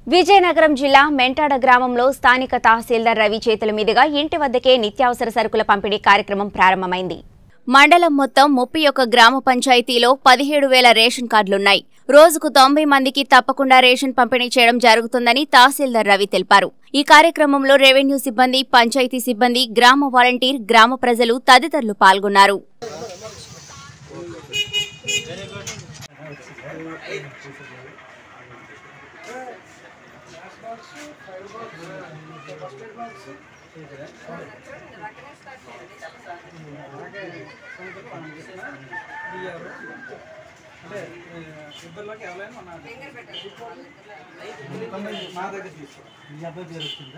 విజయనగరం జిల్లా మెంటాడ గ్రామంలో స్థానిక తహసీల్దార్ రవి చేతుల మీదుగా ఇంటి వద్దకే నిత్యావసర సరుకుల పంపిణీ కార్యక్రమం ప్రారంభమైంది మండలం మొత్తం ముప్పై ఒక్క గ్రామ పంచాయతీలో పదిహేడు వేల రేషన్ కార్డులున్నాయి రోజుకు తొంభై మందికి తప్పకుండా రేషన్ పంపిణీ చేయడం జరుగుతుందని తహసీల్దార్ రవి తెలిపారు ఈ కార్యక్రమంలో రెవెన్యూ సిబ్బంది పంచాయతీ సిబ్బంది గ్రామ వాలంటీర్ గ్రామ ప్రజలు తదితరులు పాల్గొన్నారు అంటే ఇద్దరులోకి ఎవరైనా మన మా దగ్గర తీసుకో మీ అబ్బాయి పేరు వచ్చిందా